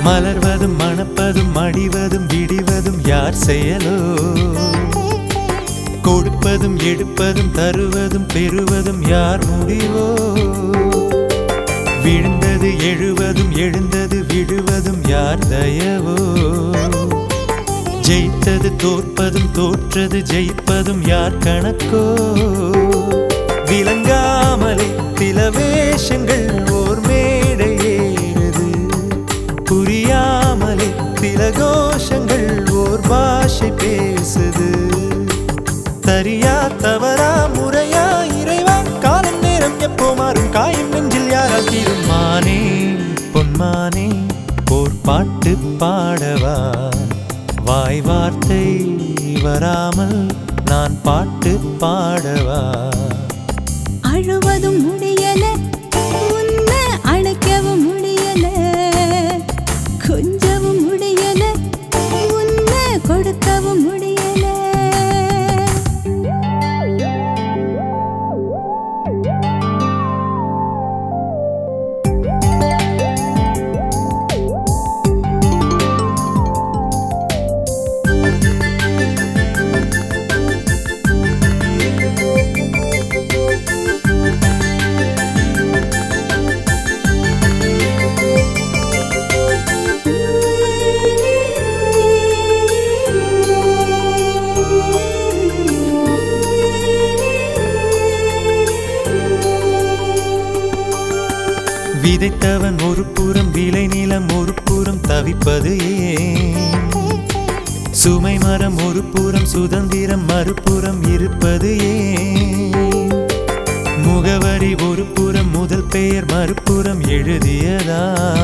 மலர்வதும் மணப்பதும் மடிவதும் விடிவதும் யார் செயலோ கொடுப்பதும் எடுப்பதும் தருவதும் பெறுவதும் யார் முடிவோ விழுந்தது எழுவதும் எழுந்தது விடுவதும் யார் தயவோ ஜெயித்தது தோற்பதும் தோற்றது ஜெயிப்பதும் யார் கணக்கோ விளங்காமலே சில வேஷங்கள் ஓர் மேடை ஏறுது புரியாமலே சில கோஷங்கள் ஓர் பாஷை பேசுது சரியா தவறா முறையா இறைவா காலம் நேரம் எப்போ மாறும் காயம் நெஞ்சில் யாரால் தீரும் மானே பொன்மானே ஓர் பாட்டு பாடவா வாய் வார்த்தை வராமல் நான் பாட்டு பாடவா அழுவதும் முடியல உன்னை அணைக்கவும் முடியல கொஞ்சவும் முடியல உன்னை கொடுக்கவும் முடியல விதைத்தவன் ஒரு புறம் விளை நிலம் ஒரு புறம் தவிப்பது ஏன் சுமை மரம் ஒரு புறம் சுதந்திரம் மறுபுறம் இருப்பது ஏன் முகவரி ஒரு புறம் முதல் பெயர் மறுபுறம் எழுதியதா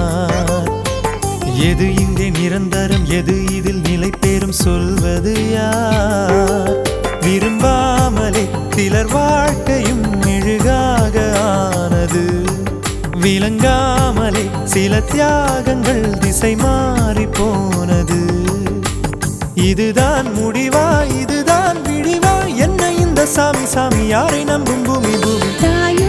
எது இங்கே நிரந்தரம் எது இதில் நிலை பெறும் சொல்வது யார் விரும்பாமலே சிலர் வாழ்க்கையும் மெழுகாக ஆனது விளங்காமலே சில தியாகங்கள் திசை மாறி போனது இதுதான் முடிவா இதுதான் விடிவா என்ன இந்த சாமி சாமி யாரை நம்பும் பூமி பூமி தாய்